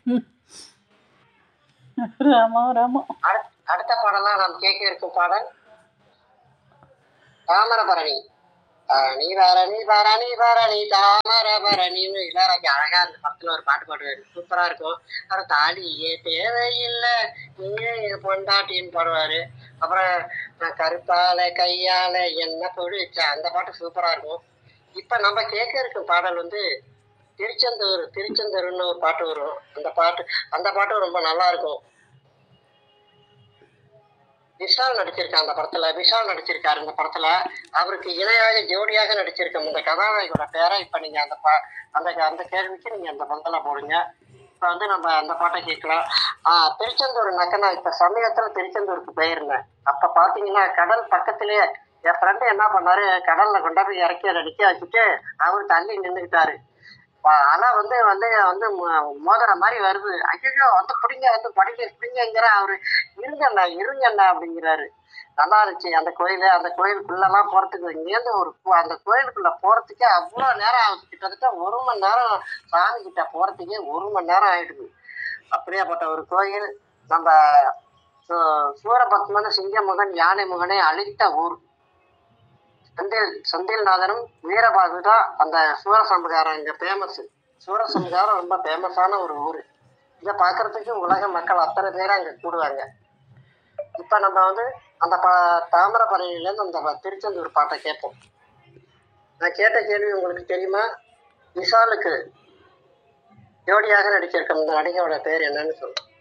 ராமா ராமா அடுத்- அடுத்த பாடலாம் நாம் கேட்க இருக்கும் பாடல் தாமிரபரணி நீ பரணி பரணி பரணி தாமிரபரணின்னு இளையராஜா அழகா அந்த படத்துல ஒரு பாட்டு பாடுவாரு சூப்பரா இருக்கும் அப்புறம் தாலியே தேவையில்லை நீயே என் பொண்டாட்டின்னு பாடுவாரு அப்புறம் நான் கருத்தால கையால என்ன பிடிச்ச அந்த பாட்டு சூப்பரா இருக்கும் இப்ப நம்ம கேட்க இருக்கும் பாடல் வந்து திருச்செந்தூர் திருச்செந்தூர்னு ஒரு பாட்டு வரும் அந்த பாட்டு அந்த பாட்டு ரொம்ப நல்லா இருக்கும் விஷால் நடிச்சிருக்கான் அந்த படத்துல விஷால் நடிச்சிருக்காரு இந்த படத்துல அவருக்கு இணையாக ஜோடியாக நடிச்சிருக்க இந்த கதாநாயகோட பேரை இப்ப நீங்க அந்த பா அந்த அந்த கேள்விக்கு நீங்க அந்த பந்தல போடுங்க இப்ப வந்து நம்ம அந்த பாட்டை கேட்கலாம் ஆஹ் திருச்செந்தூர்னாக்க நான் இப்ப சமீபத்துல திருச்செந்தூருக்கு போயிருந்தேன் அப்ப பாத்தீங்கன்னா கடல் பக்கத்திலேயே என் ஃப்ரெண்டு என்ன பண்ணாரு கடல்ல கொண்டா போய் இறக்கி அதை நிக்க வச்சுட்டு அவர் தள்ளி நின்றுக்கிட்டாரு அலை வந்து வந்து வந்து மோ- மோதுற மாதிரி வருது ஐயோ வந்து பிடிங்க வந்து படிக்க பிடிங்கிற அவரு இருங்கண்ணா இருங்கண்ணா அப்படிங்கிறாரு நல்லா இருந்துச்சு அந்த கோயில் அந்த கோயிலுக்குள்ளெல்லாம் போறதுக்கு இங்கேருந்து ஒரு கு- அந்த கோயிலுக்குள்ள போறதுக்கே அவ்வளோ நேரம் ஆகுது கிட்டத்தட்ட ஒரு மணி நேரம் சாமி கிட்ட போறதுக்கே ஒரு மணி நேரம் ஆயிடுது அப்படியாப்பட்ட ஒரு கோயில் நம்ம சு- சூரபத்மன் சிங்கமுகன் யானை முகனை அழித்த ஊர் செந்தில் செந்தில்நாதனும் வீரபாகு தான் அந்த சூரசம்ஹாரம் இங்க ஃபேமஸ் சூரசம்ஹாரம் ரொம்ப ஃபேமஸான ஒரு ஊர் இதை பார்க்கறதுக்கு உலக மக்கள் அத்தனை பேர் அங்க கூடுவாங்க இப்ப நம்ம வந்து அந்த ப தாமிரபரணியிலேருந்து அந்த ப- திருச்செந்தூர் பாட்டை கேட்போம் நான் கேட்ட கேள்வி உங்களுக்கு தெரியுமா விஷாலுக்கு ஜோடியாக நடிச்சிருக்க இந்த நடிகையோட பேர் என்னன்னு சொல்லுங்க